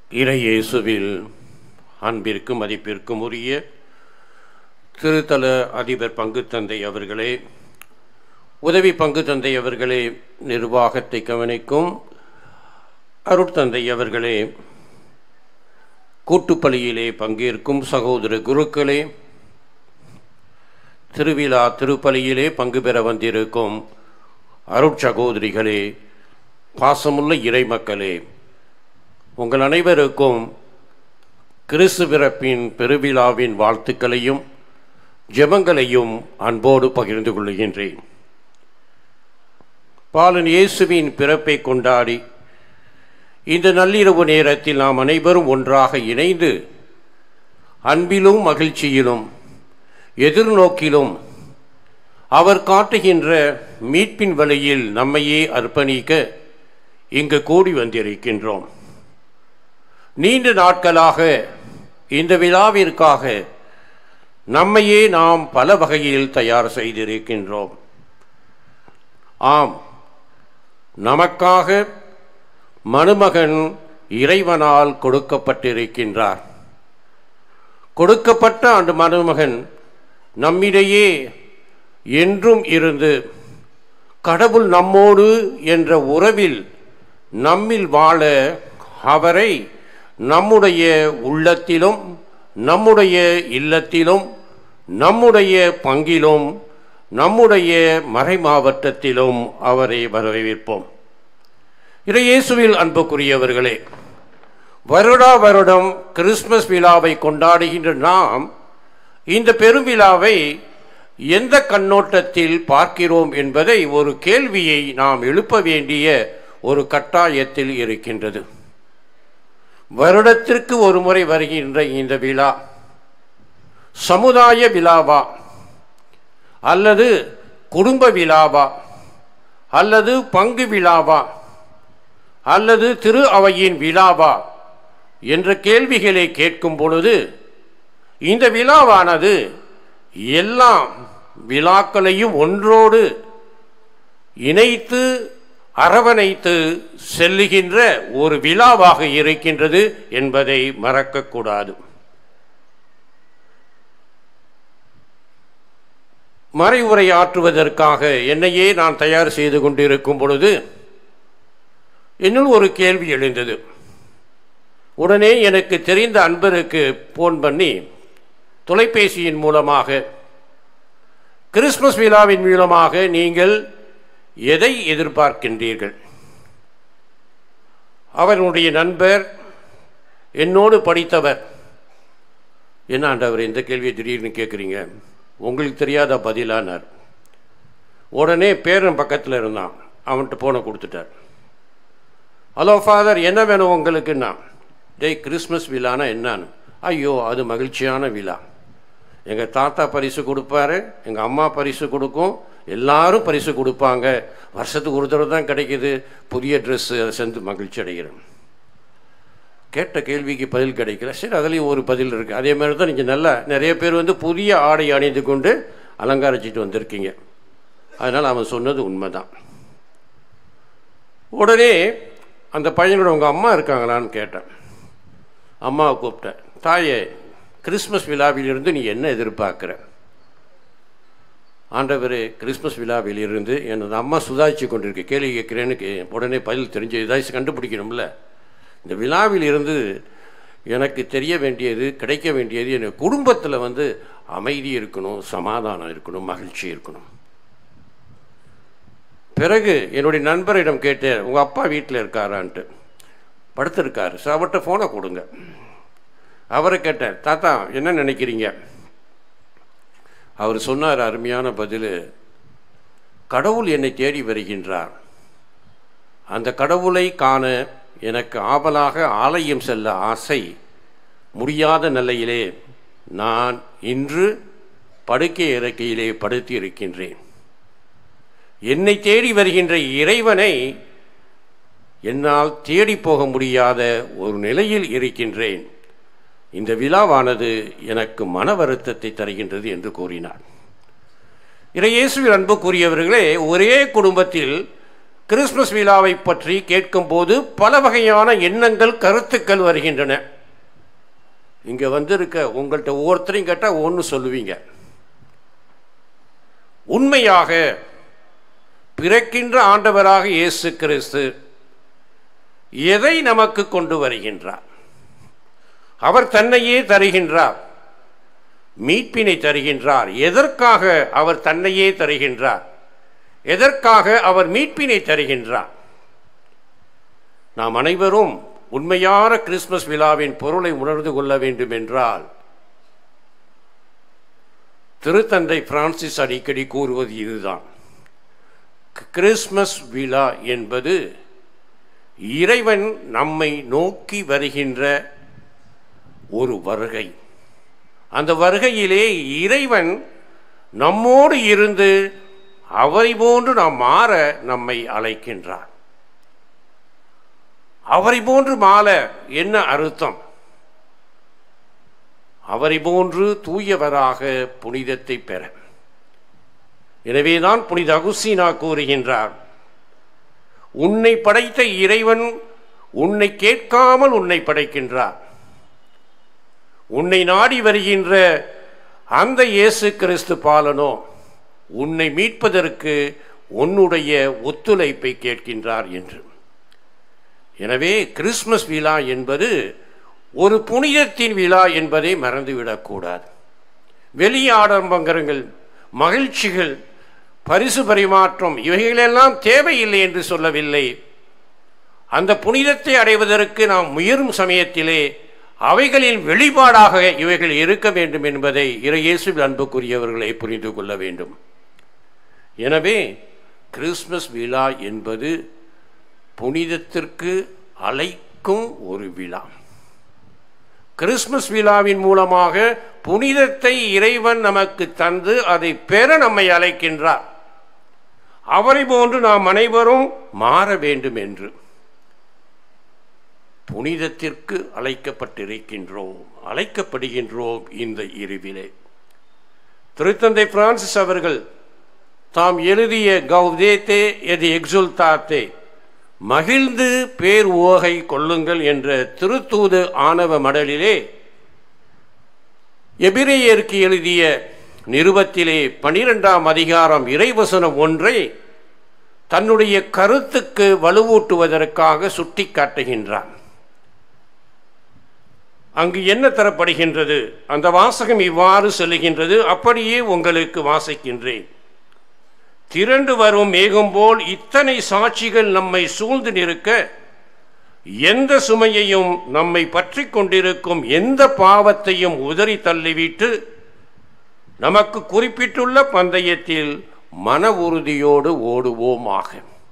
இறையேசுவில் அன்பிற்கும் மதிப்பிற்கும் உரிய திருத்தல அதிபர் பங்கு தந்தை அவர்களே உதவி பங்கு தந்தை அவர்களே நிர்வாகத்தை கவனிக்கும் அருட்தந்தை அவர்களே கூட்டுப்பலியிலே பங்கேற்கும் சகோதர குருக்களே திருவிழா திருப்பலியிலே பங்கு பெற வந்திருக்கும் அருட்சகோதரிகளே பாசமுள்ள இறைமக்களே உங்கள் அனைவருக்கும் கிறிஸ்து பிறப்பின் பெருவிழாவின் வாழ்த்துக்களையும் ஜெபங்களையும் அன்போடு பகிர்ந்து கொள்கின்றேன் பாலன் இயேசுவின் பிறப்பை கொண்டாடி இந்த நள்ளிரவு நேரத்தில் நாம் அனைவரும் ஒன்றாக இணைந்து அன்பிலும் மகிழ்ச்சியிலும் எதிர்நோக்கிலும் அவர் காட்டுகின்ற மீட்பின் வழியில் நம்மையே அர்ப்பணிக்க இங்கு கூடி வந்திருக்கின்றோம் நீண்ட நாட்களாக இந்த விழாவிற்காக நம்மையே நாம் பல வகையில் தயார் செய்திருக்கின்றோம் ஆம் நமக்காக மருமகன் இறைவனால் கொடுக்கப்பட்டிருக்கின்றார் கொடுக்கப்பட்ட அந்த மருமகன் நம்மிடையே என்றும் இருந்து கடவுள் நம்மோடு என்ற உறவில் நம்மில் வாழ அவரை நம்முடைய உள்ளத்திலும் நம்முடைய இல்லத்திலும் நம்முடைய பங்கிலும் நம்முடைய மறை மாவட்டத்திலும் அவரை வரவேற்போம் இறையேசுவில் அன்புக்குரியவர்களே வருடா வருடம் கிறிஸ்மஸ் விழாவை கொண்டாடுகின்ற நாம் இந்த பெருவிழாவை எந்த கண்ணோட்டத்தில் பார்க்கிறோம் என்பதை ஒரு கேள்வியை நாம் எழுப்ப வேண்டிய ஒரு கட்டாயத்தில் இருக்கின்றது வருடத்திற்கு ஒரு முறை வருகின்ற இந்த விழா சமுதாய விழாவா அல்லது குடும்ப விழாவா அல்லது பங்கு விழாவா அல்லது திரு அவையின் விழாவா என்ற கேள்விகளை கேட்கும் பொழுது இந்த விழாவானது எல்லா விழாக்களையும் ஒன்றோடு இணைத்து அரவணைத்து செல்லுகின்ற ஒரு விழாவாக இருக்கின்றது என்பதை மறக்கக்கூடாது மறைவுரை ஆற்றுவதற்காக என்னையே நான் தயார் செய்து கொண்டிருக்கும் பொழுது என்னுள் ஒரு கேள்வி எழுந்தது உடனே எனக்கு தெரிந்த அன்பருக்கு போன் பண்ணி தொலைபேசியின் மூலமாக கிறிஸ்மஸ் விழாவின் மூலமாக நீங்கள் எதை எதிர்பார்க்கின்றீர்கள் அவருடைய நண்பர் என்னோடு படித்தவர் என்ன ஆண்டவர் இந்த கேள்வியை திடீர்னு கேட்குறீங்க உங்களுக்கு தெரியாத பதிலானார் உடனே பேரன் பக்கத்தில் இருந்தான் அவன்கிட்ட போனை கொடுத்துட்டார் ஹலோ ஃபாதர் என்ன வேணும் உங்களுக்குன்னா டேய் கிறிஸ்மஸ் விழானா என்னான்னு ஐயோ அது மகிழ்ச்சியான விழா எங்கள் தாத்தா பரிசு கொடுப்பாரு எங்கள் அம்மா பரிசு கொடுக்கும் எல்லாரும் பரிசு கொடுப்பாங்க வருஷத்துக்கு ஒரு தடவை தான் கிடைக்கிது புதிய ட்ரெஸ்ஸு அதை செஞ்சு மகிழ்ச்சி அடைகிறேன் கேட்ட கேள்விக்கு பதில் கிடைக்கல சரி அதுலேயும் ஒரு பதில் இருக்குது அதே மாதிரி தான் நீங்கள் நல்லா நிறைய பேர் வந்து புதிய ஆடை அணிந்து கொண்டு அலங்காரிச்சிட்டு வந்திருக்கீங்க அதனால் அவன் சொன்னது உண்மைதான் உடனே அந்த பையனோட உங்கள் அம்மா இருக்காங்களான்னு கேட்டேன் அம்மாவை கூப்பிட்டேன் தாயே கிறிஸ்மஸ் விழாவிலிருந்து நீ என்ன எதிர்பார்க்குற ஆண்டவர் கிறிஸ்மஸ் விழாவிலிருந்து எனது அம்மா சுதாரித்து கொண்டிருக்க கேள்வி கேட்குறேன்னு கே உடனே பதில் தெரிஞ்சு இதாச்சு கண்டுபிடிக்கணும்ல இந்த விழாவில் இருந்து எனக்கு தெரிய வேண்டியது கிடைக்க வேண்டியது என் குடும்பத்தில் வந்து அமைதி இருக்கணும் சமாதானம் இருக்கணும் மகிழ்ச்சி இருக்கணும் பிறகு என்னுடைய நண்பரிடம் கேட்டேன் உங்கள் அப்பா வீட்டில் இருக்காரான்ட்டு படுத்திருக்காரு ஸோ அவர்கிட்ட ஃபோனை கொடுங்க அவரை கேட்டேன் தாத்தா என்ன நினைக்கிறீங்க அவர் சொன்னார் அருமையான பதில் கடவுள் என்னை தேடி வருகின்றார் அந்த கடவுளை காண எனக்கு ஆவலாக ஆலயம் செல்ல ஆசை முடியாத நிலையிலே நான் இன்று படுக்கை இறக்கையிலே படுத்தி இருக்கின்றேன் என்னை தேடி வருகின்ற இறைவனை என்னால் தேடி போக முடியாத ஒரு நிலையில் இருக்கின்றேன் இந்த விழாவானது எனக்கு மன வருத்தத்தை தருகின்றது என்று கூறினார் இறையேசுவில் அன்பு கூறியவர்களே ஒரே குடும்பத்தில் கிறிஸ்மஸ் விழாவை பற்றி கேட்கும்போது பல வகையான எண்ணங்கள் கருத்துக்கள் வருகின்றன இங்கே வந்திருக்க உங்கள்கிட்ட ஒவ்வொருத்தரையும் கேட்டால் ஒன்று சொல்லுவீங்க உண்மையாக பிறக்கின்ற ஆண்டவராக இயேசு கிறிஸ்து எதை நமக்கு கொண்டு வருகின்றார் அவர் தன்னையே தருகின்றார் மீட்பினை தருகின்றார் எதற்காக அவர் தன்னையே தருகின்றார் எதற்காக அவர் மீட்பினை தருகின்றார் நாம் அனைவரும் உண்மையான கிறிஸ்மஸ் விழாவின் பொருளை உணர்ந்து கொள்ள வேண்டும் என்றால் திருத்தந்தை பிரான்சிஸ் அடிக்கடி கூறுவது இதுதான் கிறிஸ்மஸ் விழா என்பது இறைவன் நம்மை நோக்கி வருகின்ற ஒரு வருகை அந்த வருகையிலே இறைவன் நம்மோடு இருந்து அவரை போன்று நாம் மாற நம்மை அழைக்கின்றார் அவரை போன்று மாற என்ன அர்த்தம் அவரை போன்று தூயவராக புனிதத்தை பெற எனவேதான் புனித அகுசீனா கூறுகின்றார் உன்னை படைத்த இறைவன் உன்னை கேட்காமல் உன்னை படைக்கின்றார் உன்னை நாடி வருகின்ற அந்த இயேசு கிறிஸ்து பாலனோ உன்னை மீட்பதற்கு உன்னுடைய ஒத்துழைப்பை கேட்கின்றார் என்று எனவே கிறிஸ்மஸ் விழா என்பது ஒரு புனிதத்தின் விழா என்பதை மறந்துவிடக்கூடாது வெளி ஆடம்பரங்கள் மகிழ்ச்சிகள் பரிசு பரிமாற்றம் இவைகளெல்லாம் தேவையில்லை என்று சொல்லவில்லை அந்த புனிதத்தை அடைவதற்கு நாம் முயலும் சமயத்திலே அவைகளின் வெளிப்பாடாக இவைகள் இருக்க வேண்டும் என்பதை இறையேசுவில் அன்புக்குரியவர்களை புரிந்து கொள்ள வேண்டும் எனவே கிறிஸ்மஸ் விழா என்பது புனிதத்திற்கு அழைக்கும் ஒரு விழா கிறிஸ்மஸ் விழாவின் மூலமாக புனிதத்தை இறைவன் நமக்கு தந்து அதை பெற நம்மை அழைக்கின்றார் அவரை போன்று நாம் அனைவரும் மாற வேண்டும் என்று புனிதத்திற்கு அழைக்கப்பட்டிருக்கின்றோம் அழைக்கப்படுகின்றோம் இந்த இருவிலே திருத்தந்தை பிரான்சிஸ் அவர்கள் தாம் எழுதிய கௌதேத்தே எது எக்ஸுல்தாத்தே மகிழ்ந்து பேர் ஓகை கொள்ளுங்கள் என்ற திருத்தூது ஆணவ மடலிலே எபிரேயருக்கு எழுதிய நிருபத்திலே பனிரெண்டாம் அதிகாரம் இறைவசனம் ஒன்றை தன்னுடைய கருத்துக்கு வலுவூட்டுவதற்காக சுட்டி காட்டுகின்றான் அங்கு என்ன தரப்படுகின்றது அந்த வாசகம் இவ்வாறு செல்லுகின்றது அப்படியே உங்களுக்கு வாசிக்கின்றேன் திரண்டு வரும் மேகம் போல் இத்தனை சாட்சிகள் நம்மை சூழ்ந்து நிற்க எந்த சுமையையும் நம்மை பற்றி கொண்டிருக்கும் எந்த பாவத்தையும் உதறி தள்ளிவிட்டு நமக்கு குறிப்பிட்டுள்ள பந்தயத்தில் மன உறுதியோடு ஓடுவோமாக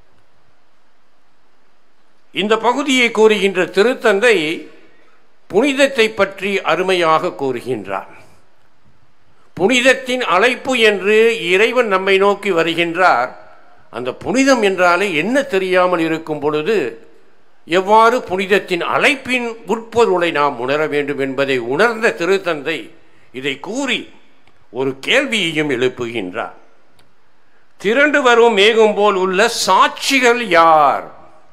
இந்த பகுதியை கூறுகின்ற திருத்தந்தை புனிதத்தை பற்றி அருமையாக கூறுகின்றார் புனிதத்தின் அழைப்பு என்று இறைவன் நம்மை நோக்கி வருகின்றார் அந்த புனிதம் என்றாலே என்ன தெரியாமல் இருக்கும் பொழுது எவ்வாறு புனிதத்தின் அழைப்பின் உட்பொருளை நாம் உணர வேண்டும் என்பதை உணர்ந்த திருத்தந்தை இதை கூறி ஒரு கேள்வியையும் எழுப்புகின்றார் திரண்டு வரும் மேகம் போல் உள்ள சாட்சிகள் யார்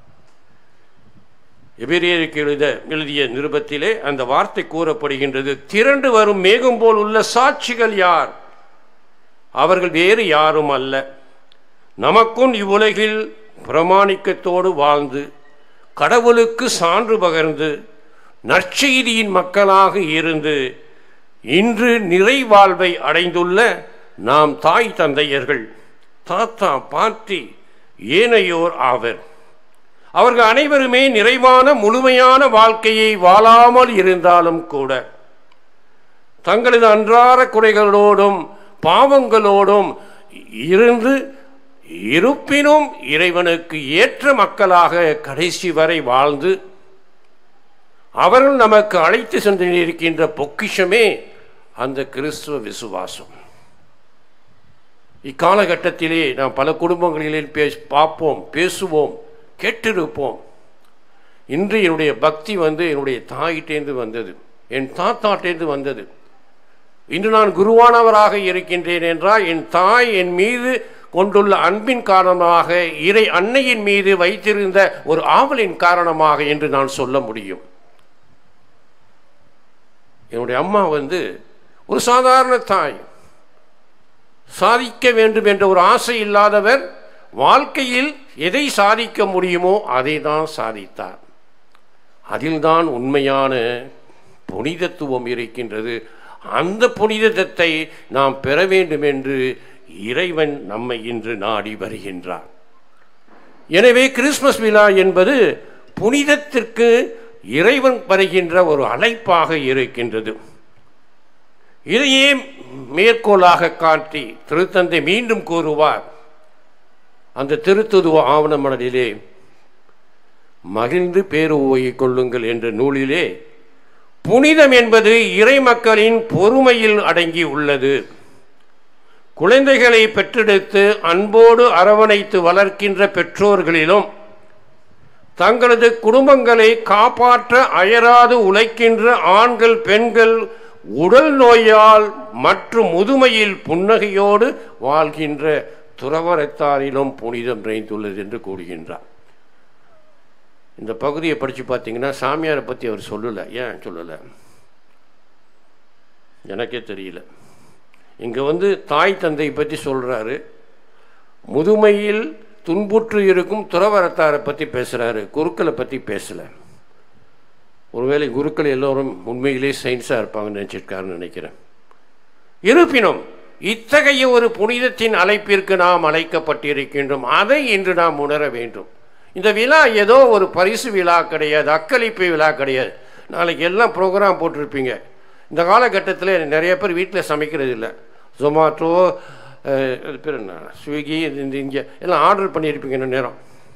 எபிரேயருக்கு எழுத எழுதிய நிருபத்திலே அந்த வார்த்தை கூறப்படுகின்றது திரண்டு வரும் மேகம் போல் உள்ள சாட்சிகள் யார் அவர்கள் வேறு யாரும் அல்ல நமக்கும் இவ்வுலகில் பிரமாணிக்கத்தோடு வாழ்ந்து கடவுளுக்கு சான்று பகர்ந்து நற்செய்தியின் மக்களாக இருந்து இன்று நிறைவாழ்வை அடைந்துள்ள நாம் தாய் தந்தையர்கள் தாத்தா பாட்டி ஏனையோர் ஆவர் அவர்கள் அனைவருமே நிறைவான முழுமையான வாழ்க்கையை வாழாமல் இருந்தாலும் கூட தங்களது அன்றாட குறைகளோடும் பாவங்களோடும் இருந்து இருப்பினும் இறைவனுக்கு ஏற்ற மக்களாக கடைசி வரை வாழ்ந்து அவர்கள் நமக்கு அழைத்து சென்று இருக்கின்ற பொக்கிஷமே அந்த கிறிஸ்துவ விசுவாசம் இக்காலகட்டத்திலே நாம் பல குடும்பங்களிலே பேச பார்ப்போம் பேசுவோம் கேட்டிருப்போம் இன்று என்னுடைய பக்தி வந்து என்னுடைய தாயிட்டேந்து வந்தது என் தாத்தாட்டேந்து வந்தது இன்று நான் குருவானவராக இருக்கின்றேன் என்றால் என் தாய் என் மீது கொண்டுள்ள அன்பின் காரணமாக இறை அன்னையின் மீது வைத்திருந்த ஒரு ஆவலின் காரணமாக என்று நான் சொல்ல முடியும் என்னுடைய அம்மா வந்து ஒரு சாதாரண தாய் சாதிக்க வேண்டும் என்ற ஒரு ஆசை இல்லாதவர் வாழ்க்கையில் எதை சாதிக்க முடியுமோ அதை தான் சாதித்தார் அதில்தான் உண்மையான புனிதத்துவம் இருக்கின்றது அந்த புனிதத்தை நாம் பெற வேண்டும் என்று இறைவன் நம்மை இன்று நாடி வருகின்றார் எனவே கிறிஸ்மஸ் விழா என்பது புனிதத்திற்கு இறைவன் வருகின்ற ஒரு அழைப்பாக இருக்கின்றது இதையே மேற்கோளாக காட்டி திருத்தந்தை மீண்டும் கூறுவார் அந்த திருத்துதுவ ஆவணமடலிலே மகிழ்ந்து பேருவோயை கொள்ளுங்கள் என்ற நூலிலே புனிதம் என்பது இறை மக்களின் பொறுமையில் அடங்கி உள்ளது குழந்தைகளை பெற்றெடுத்து அன்போடு அரவணைத்து வளர்க்கின்ற பெற்றோர்களிலும் தங்களது குடும்பங்களை காப்பாற்ற அயராது உழைக்கின்ற ஆண்கள் பெண்கள் உடல் நோயால் மற்றும் முதுமையில் புன்னகையோடு வாழ்கின்ற துறவரத்தாரிலும் புனிதம் நிறைந்துள்ளது என்று கூறுகின்றார் இந்த பகுதியை படித்து பார்த்தீங்கன்னா சாமியாரை பற்றி அவர் சொல்லலை ஏன் சொல்லலை எனக்கே தெரியல இங்கே வந்து தாய் தந்தை பற்றி சொல்கிறாரு முதுமையில் துன்புற்று இருக்கும் துறவரத்தாரை பற்றி பேசுகிறாரு குருக்களை பற்றி பேசலை ஒருவேளை குருக்கள் எல்லோரும் உண்மையிலே சயின்ஸாக இருப்பாங்கன்னு நினச்சிருக்காருன்னு நினைக்கிறேன் இருப்பினும் இத்தகைய ஒரு புனிதத்தின் அழைப்பிற்கு நாம் அழைக்கப்பட்டிருக்கின்றோம் அதை இன்று நாம் உணர வேண்டும் இந்த விழா ஏதோ ஒரு பரிசு விழா கிடையாது அக்களிப்பு விழா கிடையாது நாளைக்கு எல்லாம் ப்ரோக்ராம் போட்டிருப்பீங்க இந்த காலகட்டத்தில் நிறைய பேர் வீட்டில் சமைக்கிறது இல்லை ஜொமாட்டோ அது பேர் என்ன ஸ்விக்கி இந்த இங்கே எல்லாம் ஆர்டர் பண்ணியிருப்பீங்க இந்த நேரம்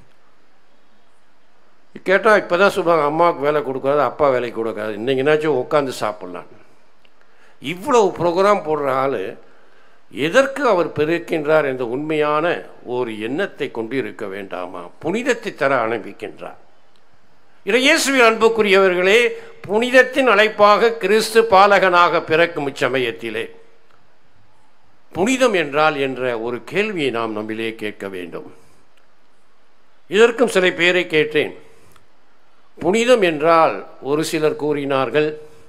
கேட்டால் இப்போ தான் சொல்லுவாங்க அம்மாவுக்கு வேலை கொடுக்காது அப்பா வேலைக்கு கொடுக்காது இன்னைக்குனாச்சும் உட்காந்து சாப்பிட்லாம் இவ்வளவு ப்ரோக்ராம் போடுற ஆள் எதற்கு அவர் பெருக்கின்றார் என்ற உண்மையான ஒரு எண்ணத்தை கொண்டு இருக்க வேண்டாமா புனிதத்தை தர அனுப்பிக்கின்றார் இறையேசுவின் அன்புக்குரியவர்களே புனிதத்தின் அழைப்பாக கிறிஸ்து பாலகனாக பிறக்கும் இச்சமயத்திலே புனிதம் என்றால் என்ற ஒரு கேள்வியை நாம் நம்மிலே கேட்க வேண்டும் இதற்கும் சில பேரை கேட்டேன் புனிதம் என்றால் ஒரு சிலர் கூறினார்கள்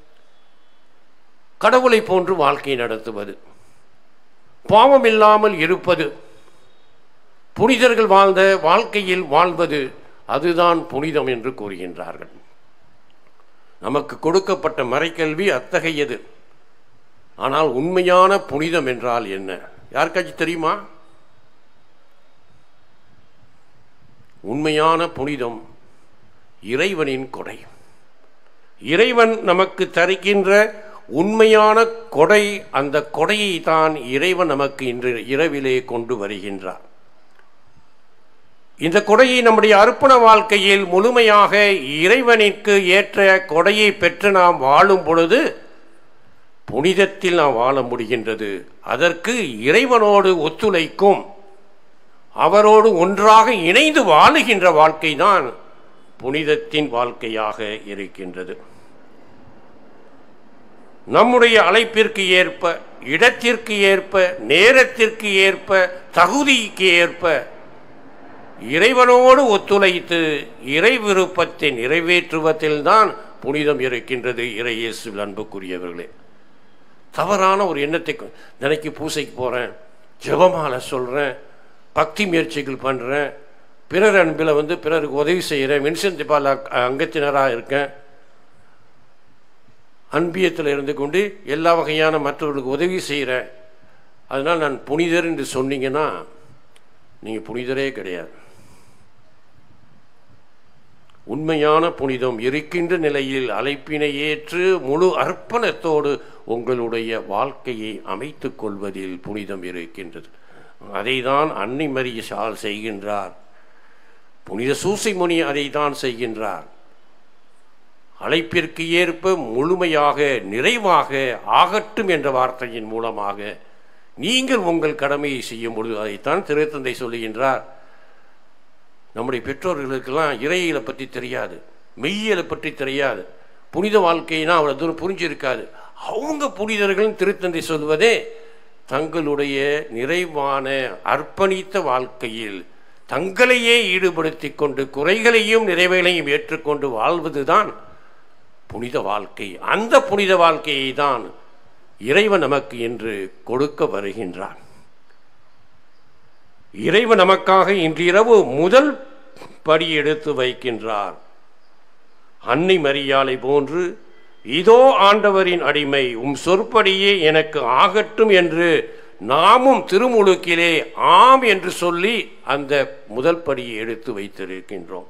கடவுளை போன்று வாழ்க்கை நடத்துவது பாவம் இல்லாமல் இருப்பது புனிதர்கள் வாழ்ந்த வாழ்க்கையில் வாழ்வது அதுதான் புனிதம் என்று கூறுகின்றார்கள் நமக்கு கொடுக்கப்பட்ட மறைக்கல்வி அத்தகையது ஆனால் உண்மையான புனிதம் என்றால் என்ன யாருக்காச்சும் தெரியுமா உண்மையான புனிதம் இறைவனின் கொடை இறைவன் நமக்கு தருகின்ற உண்மையான கொடை அந்த கொடையை தான் இறைவன் நமக்கு இன்று இரவிலே கொண்டு வருகின்றார் இந்த கொடையை நம்முடைய அர்ப்பண வாழ்க்கையில் முழுமையாக இறைவனிற்கு ஏற்ற கொடையை பெற்று நாம் வாழும் பொழுது புனிதத்தில் நாம் வாழ முடிகின்றது அதற்கு இறைவனோடு ஒத்துழைக்கும் அவரோடு ஒன்றாக இணைந்து வாழுகின்ற வாழ்க்கை தான் புனிதத்தின் வாழ்க்கையாக இருக்கின்றது நம்முடைய அழைப்பிற்கு ஏற்ப இடத்திற்கு ஏற்ப நேரத்திற்கு ஏற்ப தகுதிக்கு ஏற்ப இறைவனோடு ஒத்துழைத்து இறை விருப்பத்தை நிறைவேற்றுவதில்தான் புனிதம் இருக்கின்றது இறையேசுவில் அன்புக்குரியவர்களே தவறான ஒரு எண்ணத்தை நினைக்கி பூசைக்கு போகிறேன் ஜெபமாலை சொல்கிறேன் பக்தி முயற்சிகள் பண்ணுறேன் பிறர் அன்பில் வந்து பிறருக்கு உதவி செய்கிறேன் வின்சென்ட் பால் அங்கத்தினராக இருக்கேன் அன்பியத்தில் இருந்து கொண்டு எல்லா வகையான மற்றவர்களுக்கு உதவி செய்கிறேன் அதனால் நான் புனிதர் என்று சொன்னீங்கன்னா நீங்கள் புனிதரே கிடையாது உண்மையான புனிதம் இருக்கின்ற நிலையில் அழைப்பினை ஏற்று முழு அர்ப்பணத்தோடு உங்களுடைய வாழ்க்கையை அமைத்து கொள்வதில் புனிதம் இருக்கின்றது அதை தான் அன்னை மரியாள் செய்கின்றார் புனித சூசைமுனி அதை தான் செய்கின்றார் அழைப்பிற்கு ஏற்ப முழுமையாக நிறைவாக ஆகட்டும் என்ற வார்த்தையின் மூலமாக நீங்கள் உங்கள் கடமையை செய்யும் பொழுது அதைத்தான் திருத்தந்தை சொல்லுகின்றார் நம்முடைய பெற்றோர்களுக்கெல்லாம் இறையியலை பற்றி தெரியாது மெய்யியலை பற்றி தெரியாது புனித வாழ்க்கைனா அவ்வளோ தூரம் புரிஞ்சிருக்காது அவங்க புனிதர்கள் திருத்தந்தை சொல்வதே தங்களுடைய நிறைவான அர்ப்பணித்த வாழ்க்கையில் தங்களையே ஈடுபடுத்தி கொண்டு குறைகளையும் நிறைவுகளையும் ஏற்றுக்கொண்டு வாழ்வதுதான் புனித வாழ்க்கை அந்த புனித வாழ்க்கையை தான் இறைவன் நமக்கு என்று கொடுக்க வருகின்றான் இறைவன் நமக்காக இன்றிரவு முதல் படி எடுத்து வைக்கின்றார் அன்னை மரியாளை போன்று இதோ ஆண்டவரின் அடிமை உம் சொற்படியே எனக்கு ஆகட்டும் என்று நாமும் திருமுழுக்கிலே ஆம் என்று சொல்லி அந்த முதல் படியை எடுத்து வைத்திருக்கின்றோம்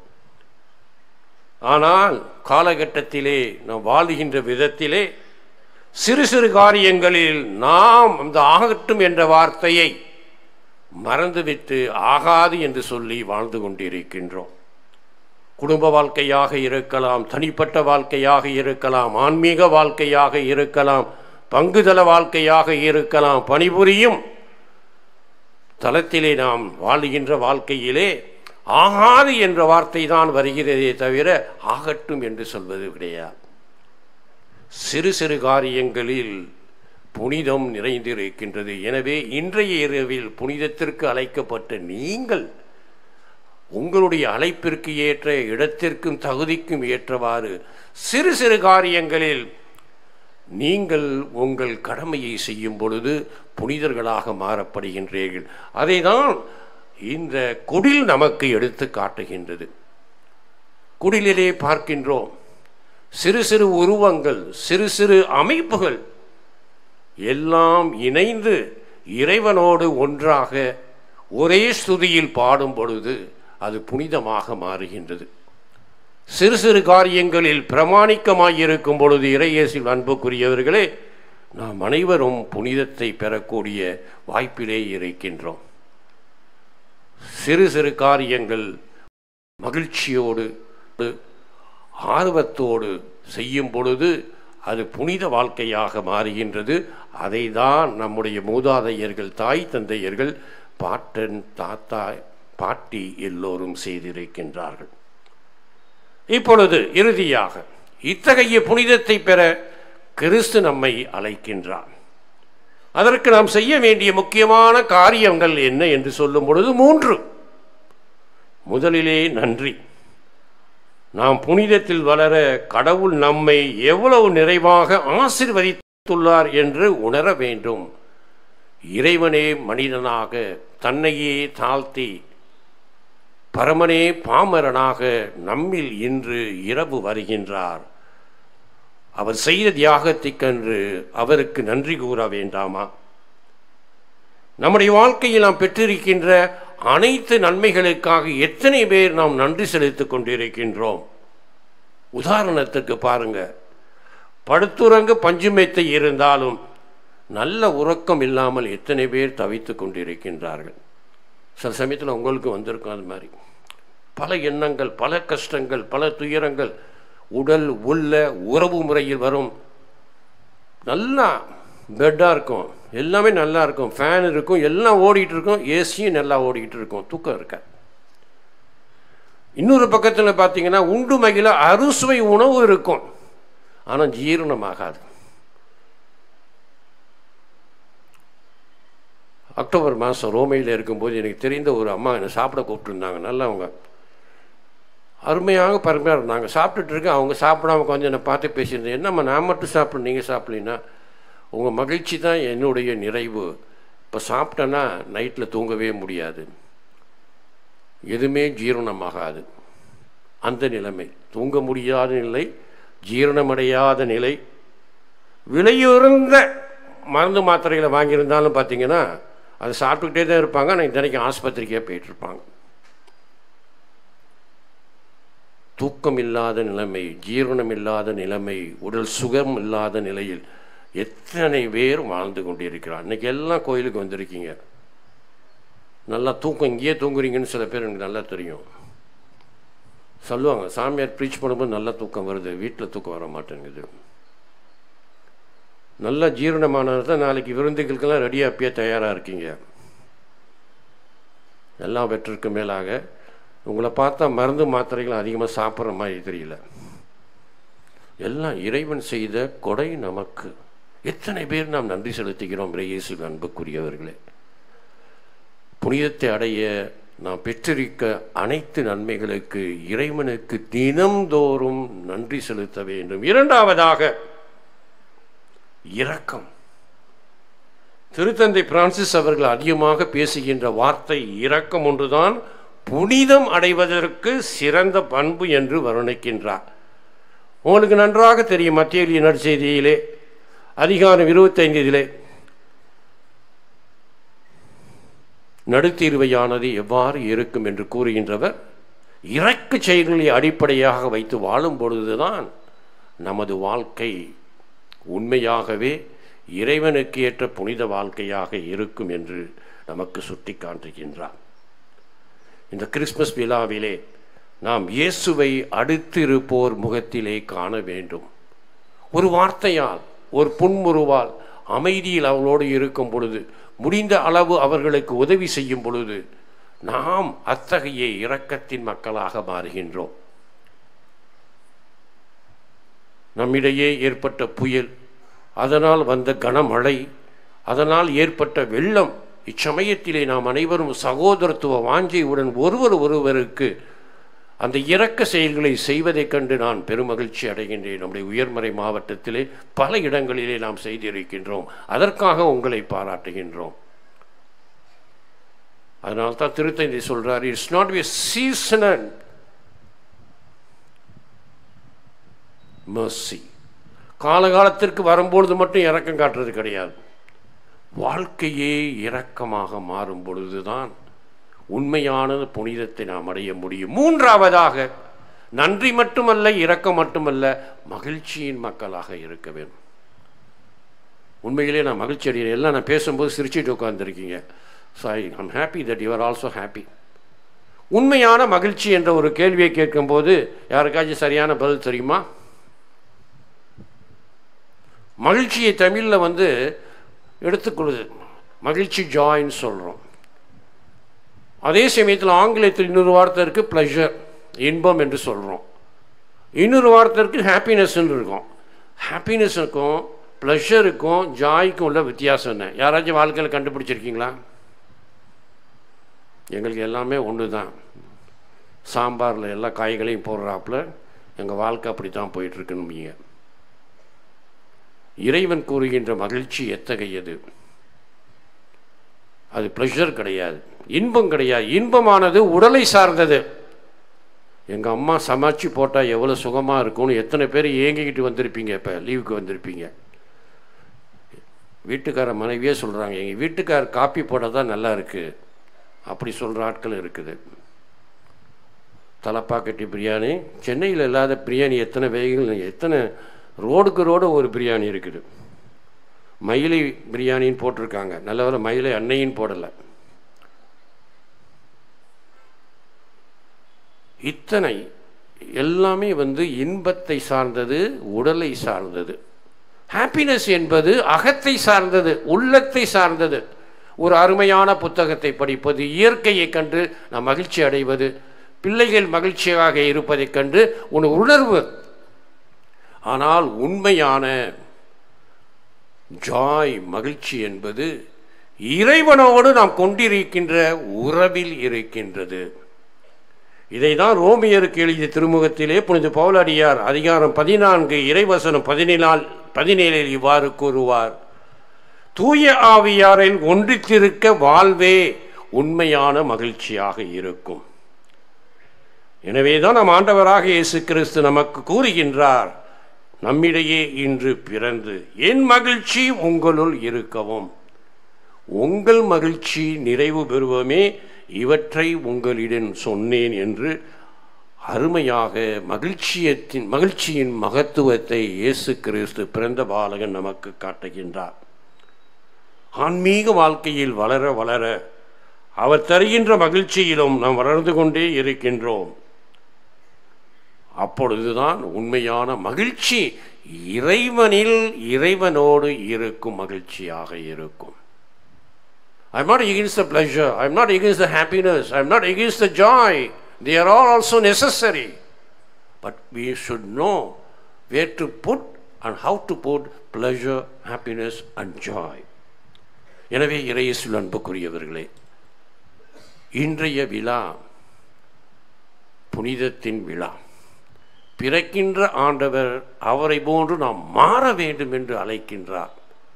ஆனால் காலகட்டத்திலே நாம் வாழுகின்ற விதத்திலே சிறு சிறு காரியங்களில் நாம் அந்த ஆகட்டும் என்ற வார்த்தையை மறந்துவிட்டு ஆகாது என்று சொல்லி வாழ்ந்து கொண்டிருக்கின்றோம் குடும்ப வாழ்க்கையாக இருக்கலாம் தனிப்பட்ட வாழ்க்கையாக இருக்கலாம் ஆன்மீக வாழ்க்கையாக இருக்கலாம் பங்குதள வாழ்க்கையாக இருக்கலாம் பணிபுரியும் தளத்திலே நாம் வாழுகின்ற வாழ்க்கையிலே ஆகாது என்ற வார்த்தை தான் வருகிறதே தவிர ஆகட்டும் என்று சொல்வது கிடையாது சிறு சிறு காரியங்களில் புனிதம் நிறைந்திருக்கின்றது எனவே இன்றைய இரவில் புனிதத்திற்கு அழைக்கப்பட்ட நீங்கள் உங்களுடைய அழைப்பிற்கு ஏற்ற இடத்திற்கும் தகுதிக்கும் ஏற்றவாறு சிறு சிறு காரியங்களில் நீங்கள் உங்கள் கடமையை செய்யும் பொழுது புனிதர்களாக மாறப்படுகின்றீர்கள் அதை தான் இந்த குடில் நமக்கு எடுத்து காட்டுகின்றது குடிலிலே பார்க்கின்றோம் சிறு சிறு உருவங்கள் சிறு சிறு அமைப்புகள் எல்லாம் இணைந்து இறைவனோடு ஒன்றாக ஒரே ஸ்துதியில் பாடும் பொழுது அது புனிதமாக மாறுகின்றது சிறு சிறு காரியங்களில் பிரமாணிக்கமாயிருக்கும் பொழுது இறையேசில் அன்புக்குரியவர்களே நாம் அனைவரும் புனிதத்தை பெறக்கூடிய வாய்ப்பிலே இருக்கின்றோம் சிறு சிறு காரியங்கள் மகிழ்ச்சியோடு ஆர்வத்தோடு செய்யும் பொழுது அது புனித வாழ்க்கையாக மாறுகின்றது அதை தான் நம்முடைய மூதாதையர்கள் தாய் தந்தையர்கள் பாட்டன் தாத்தா பாட்டி எல்லோரும் செய்திருக்கின்றார்கள் இப்பொழுது இறுதியாக இத்தகைய புனிதத்தை பெற கிறிஸ்து நம்மை அழைக்கின்றார் அதற்கு நாம் செய்ய வேண்டிய முக்கியமான காரியங்கள் என்ன என்று சொல்லும் பொழுது மூன்று முதலிலே நன்றி நாம் புனிதத்தில் வளர கடவுள் நம்மை எவ்வளவு நிறைவாக ஆசிர்வதித்துள்ளார் என்று உணர வேண்டும் இறைவனே மனிதனாக தன்னையே தாழ்த்தி பரமனே பாமரனாக நம்மில் இன்று இரவு வருகின்றார் அவர் செய்த தியாகத்திற்கன்று அவருக்கு நன்றி கூற வேண்டாமா நம்முடைய வாழ்க்கையில் நாம் பெற்றிருக்கின்ற அனைத்து நன்மைகளுக்காக எத்தனை பேர் நாம் நன்றி செலுத்திக் கொண்டிருக்கின்றோம் உதாரணத்துக்கு பாருங்க படுத்துறங்க பஞ்சுமெத்தை இருந்தாலும் நல்ல உறக்கம் இல்லாமல் எத்தனை பேர் தவித்து கொண்டிருக்கின்றார்கள் சில சமயத்தில் உங்களுக்கு வந்திருக்கும் அது மாதிரி பல எண்ணங்கள் பல கஷ்டங்கள் பல துயரங்கள் உடல் உள்ள உறவு முறையில் வரும் நல்லா பெட்டாக இருக்கும் எல்லாமே நல்லா இருக்கும் ஃபேன் இருக்கும் எல்லாம் ஓடிட்டு இருக்கும் ஏசியும் நல்லா ஓடிக்கிட்டு இருக்கும் தூக்கம் இருக்க இன்னொரு பக்கத்தில் பார்த்தீங்கன்னா உண்டு மகிழ அறுசுவை உணவு இருக்கும் ஆனால் ஜீரணமாகாது அக்டோபர் மாதம் ரோமையில் இருக்கும்போது எனக்கு தெரிந்த ஒரு அம்மா என்னை சாப்பிட கூப்பிட்டுருந்தாங்க நல்லவங்க அருமையாக பருமையாக இருந்தாங்க சாப்பிட்டுட்டு இருக்கேன் அவங்க சாப்பிடாம கொஞ்சம் என்னை பார்த்து பேசியிருந்தேன் என்னம்மா நான் மட்டும் சாப்பிட்றேன் நீங்கள் சாப்பிட்லீன்னா உங்கள் மகிழ்ச்சி தான் என்னுடைய நிறைவு இப்போ சாப்பிட்டேன்னா நைட்டில் தூங்கவே முடியாது எதுவுமே ஜீரணமாகாது அந்த நிலைமை தூங்க முடியாத நிலை ஜீரணமடையாத நிலை விலையுறந்த மருந்து மாத்திரைகளை வாங்கியிருந்தாலும் பார்த்தீங்கன்னா அதை சாப்பிட்டுக்கிட்டே தான் இருப்பாங்க ஆனால் தினைக்கும் ஆஸ்பத்திரிக்கே போயிட்டுருப்பாங்க தூக்கம் இல்லாத நிலைமை ஜீரணம் இல்லாத நிலைமை உடல் சுகம் இல்லாத நிலையில் எத்தனை பேர் வாழ்ந்து கொண்டிருக்கிறார் இன்னைக்கு எல்லாம் கோயிலுக்கு வந்திருக்கீங்க நல்லா தூக்கம் இங்கேயே தூங்குறீங்கன்னு சில பேர் எனக்கு நல்லா தெரியும் சொல்லுவாங்க சாமியார் ப்ரீச் பண்ணும்போது நல்லா தூக்கம் வருது வீட்டில் தூக்கம் வர மாட்டேங்குது நல்லா ஜீரணமானது தான் நாளைக்கு விருந்துகளுக்கெல்லாம் ரெடியாக அப்பயே தயாராக இருக்கீங்க எல்லாம் வெற்றிற்கு மேலாக உங்களை பார்த்தா மருந்து மாத்திரைகள் அதிகமாக சாப்பிட்ற மாதிரி தெரியல எல்லாம் இறைவன் செய்த கொடை நமக்கு எத்தனை பேர் நாம் நன்றி செலுத்துகிறோம் இயேசு அன்புக்குரியவர்களே புனிதத்தை அடைய நாம் பெற்றிருக்க அனைத்து நன்மைகளுக்கு இறைவனுக்கு தினம்தோறும் நன்றி செலுத்த வேண்டும் இரண்டாவதாக இரக்கம் திருத்தந்தை பிரான்சிஸ் அவர்கள் அதிகமாக பேசுகின்ற வார்த்தை இரக்கம் ஒன்றுதான் புனிதம் அடைவதற்கு சிறந்த பண்பு என்று வர்ணிக்கின்றார் உங்களுக்கு நன்றாக தெரியும் மத்திய நற்செய்தியிலே அதிகாரம் இருபத்தைந்திலே நடுத்தீர்வையானது எவ்வாறு இருக்கும் என்று கூறுகின்றவர் இறக்கு செயல்களை அடிப்படையாக வைத்து வாழும் பொழுதுதான் நமது வாழ்க்கை உண்மையாகவே இறைவனுக்கு ஏற்ற புனித வாழ்க்கையாக இருக்கும் என்று நமக்கு சுட்டி காட்டுகின்றார் இந்த கிறிஸ்மஸ் விழாவிலே நாம் இயேசுவை அடுத்திருப்போர் முகத்திலே காண வேண்டும் ஒரு வார்த்தையால் ஒரு புன்முறுவால் அமைதியில் அவளோடு இருக்கும் பொழுது முடிந்த அளவு அவர்களுக்கு உதவி செய்யும் பொழுது நாம் அத்தகைய இரக்கத்தின் மக்களாக மாறுகின்றோம் நம்மிடையே ஏற்பட்ட புயல் அதனால் வந்த கனமழை அதனால் ஏற்பட்ட வெள்ளம் இச்சமயத்திலே நாம் அனைவரும் சகோதரத்துவ வாஞ்சையுடன் ஒருவர் ஒருவருக்கு அந்த இரக்க செயல்களை செய்வதைக் கண்டு நான் பெருமகிழ்ச்சி அடைகின்றேன் நம்முடைய உயர்மறை மாவட்டத்திலே பல இடங்களிலே நாம் செய்திருக்கின்றோம் அதற்காக உங்களை பாராட்டுகின்றோம் அதனால தான் திருத்தந்தை சொல்றார் it's not a seasonal mercy காலகாலத்திற்கு வரும்பொழுது மட்டும் இரக்கம் காட்டுறது கிடையாது வாழ்க்கையே இரக்கமாக மாறும் பொழுதுதான் உண்மையான புனிதத்தை நாம் அடைய முடியும் மூன்றாவதாக நன்றி மட்டுமல்ல இரக்கம் மட்டுமல்ல மகிழ்ச்சியின் மக்களாக இருக்க வேண்டும் உண்மையிலே நான் மகிழ்ச்சி அடைகிறேன் எல்லாம் நான் பேசும்போது சிரிச்சிட்டு உட்காந்துருக்கீங்க so I I'm happy that you are also happy உண்மையான மகிழ்ச்சி என்ற ஒரு கேள்வியை கேட்கும்போது யாருக்காச்சும் சரியான பதில் தெரியுமா மகிழ்ச்சியை தமிழில் வந்து எடுத்துக்கொள்ளுது மகிழ்ச்சி ஜாயின்னு சொல்கிறோம் அதே சமயத்தில் ஆங்கிலத்தில் இன்னொரு வார்த்தை இருக்குது ப்ளஷர் இன்பம் என்று சொல்கிறோம் இன்னொரு வார்த்தை இருக்குது ஹாப்பினஸ்ன்னு இருக்கும் ஹாப்பினஸுக்கும் ப்ளஷருக்கும் ஜாய்க்கும் உள்ள வித்தியாசம் என்ன யாராச்சும் வாழ்க்கையில் கண்டுபிடிச்சிருக்கீங்களா எங்களுக்கு எல்லாமே ஒன்று தான் சாம்பாரில் எல்லா காய்களையும் போடுறாப்புல எங்கள் வாழ்க்கை அப்படி தான் போயிட்டுருக்குன்னு இறைவன் கூறுகின்ற மகிழ்ச்சி எத்தகையது அது ப்ளஷர் கிடையாது இன்பம் கிடையாது இன்பமானது உடலை சார்ந்தது எங்கள் அம்மா சமைச்சு போட்டால் எவ்வளோ சுகமாக இருக்கும்னு எத்தனை பேர் ஏங்கிக்கிட்டு வந்திருப்பீங்க இப்போ லீவுக்கு வந்திருப்பீங்க வீட்டுக்கார மனைவியே சொல்கிறாங்க எங்கள் வீட்டுக்கார் காப்பி போட தான் நல்லா இருக்குது அப்படி சொல்கிற ஆட்கள் இருக்குது தலப்பாக்கட்டி பிரியாணி சென்னையில் இல்லாத பிரியாணி எத்தனை வேகள் எத்தனை ரோடுக்கு ரோடு ஒரு பிரியாணி இருக்குது மயிலை பிரியாணின்னு போட்டிருக்காங்க நல்ல வேலை மயிலை அன்னையின் போடலை இத்தனை எல்லாமே வந்து இன்பத்தை சார்ந்தது உடலை சார்ந்தது ஹாப்பினஸ் என்பது அகத்தை சார்ந்தது உள்ளத்தை சார்ந்தது ஒரு அருமையான புத்தகத்தை படிப்பது இயற்கையை கண்டு நாம் மகிழ்ச்சி அடைவது பிள்ளைகள் மகிழ்ச்சியாக இருப்பதைக் கண்டு உன் உணர்வு ஆனால் உண்மையான ஜாய் மகிழ்ச்சி என்பது இறைவனோடு நாம் கொண்டிருக்கின்ற உறவில் இருக்கின்றது இதை தான் ரோமியருக்கு எழுதிய திருமுகத்திலே புனித பவுலடியார் அதிகாரம் பதினான்கு இறைவசனம் பதினேழால் பதினேழில் இவ்வாறு கூறுவார் தூய ஆவியாரில் ஒன்றித்திருக்க வாழ்வே உண்மையான மகிழ்ச்சியாக இருக்கும் எனவேதான் நம் ஆண்டவராக இயேசு கிறிஸ்து நமக்கு கூறுகின்றார் நம்மிடையே இன்று பிறந்து என் மகிழ்ச்சி உங்களுள் இருக்கவும் உங்கள் மகிழ்ச்சி நிறைவு பெறுவோமே இவற்றை உங்களிடம் சொன்னேன் என்று அருமையாக மகிழ்ச்சியத்தின் மகிழ்ச்சியின் மகத்துவத்தை இயேசு கிறிஸ்து பிறந்த பாலகன் நமக்கு காட்டுகின்றார் ஆன்மீக வாழ்க்கையில் வளர வளர அவர் தருகின்ற மகிழ்ச்சியிலும் நாம் வளர்ந்து கொண்டே இருக்கின்றோம் அப்பொழுதுதான் உண்மையான மகிழ்ச்சி இறைவனில் இறைவனோடு இருக்கும் மகிழ்ச்சியாக இருக்கும் I'm not against the pleasure. I'm not against the happiness. I'm not against the joy. They are all also necessary. But we should know where to put and how to put pleasure happiness and joy எனவே இறையேசுவில் அன்புக்குரியவர்களே இன்றைய விழா புனிதத்தின் விழா பிறக்கின்ற ஆண்டவர் அவரை போன்று நாம் மாற வேண்டும் என்று அழைக்கின்றார்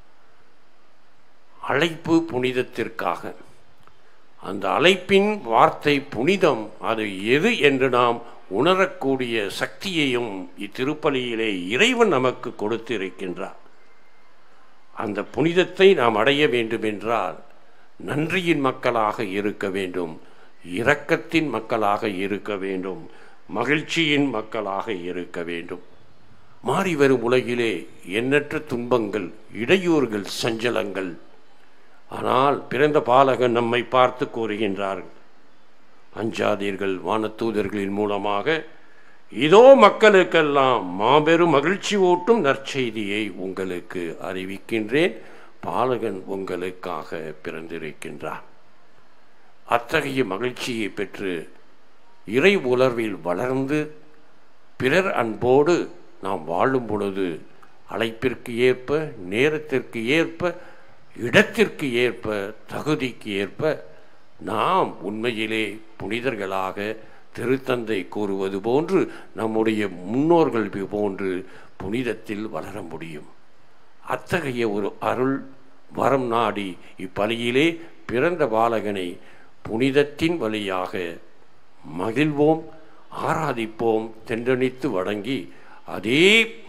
அழைப்பு புனிதத்திற்காக அந்த அழைப்பின் வார்த்தை புனிதம் அது எது என்று நாம் உணரக்கூடிய சக்தியையும் இத்திருப்பலியிலே இறைவன் நமக்கு கொடுத்து இருக்கின்றார் அந்த புனிதத்தை நாம் அடைய வேண்டும் என்றால் நன்றியின் மக்களாக இருக்க வேண்டும் இரக்கத்தின் மக்களாக இருக்க வேண்டும் மகிழ்ச்சியின் மக்களாக இருக்க வேண்டும் மாறி வரும் உலகிலே எண்ணற்ற துன்பங்கள் இடையூறுகள் சஞ்சலங்கள் ஆனால் பிறந்த பாலகன் நம்மை பார்த்து கூறுகின்றார்கள் அஞ்சாதீர்கள் வானத்தூதர்களின் மூலமாக இதோ மக்களுக்கெல்லாம் மாபெரும் மகிழ்ச்சி ஊட்டும் நற்செய்தியை உங்களுக்கு அறிவிக்கின்றேன் பாலகன் உங்களுக்காக பிறந்திருக்கின்றான் அத்தகைய மகிழ்ச்சியை பெற்று இறை உணர்வில் வளர்ந்து பிறர் அன்போடு நாம் வாழும் பொழுது அழைப்பிற்கு ஏற்ப நேரத்திற்கு ஏற்ப இடத்திற்கு ஏற்ப தகுதிக்கு ஏற்ப நாம் உண்மையிலே புனிதர்களாக திருத்தந்தை கூறுவது போன்று நம்முடைய முன்னோர்கள் போன்று புனிதத்தில் வளர முடியும் அத்தகைய ஒரு அருள் வரம் நாடி இப்பலியிலே பிறந்த பாலகனை புனிதத்தின் வழியாக மகிழ்வோம் ஆராதிப்போம் தென்றணித்து வணங்கி அதே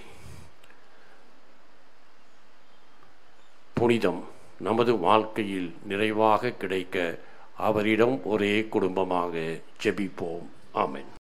புனிதம் நமது வாழ்க்கையில் நிறைவாக கிடைக்க அவரிடம் ஒரே குடும்பமாக ஜெபிப்போம் ஆமென்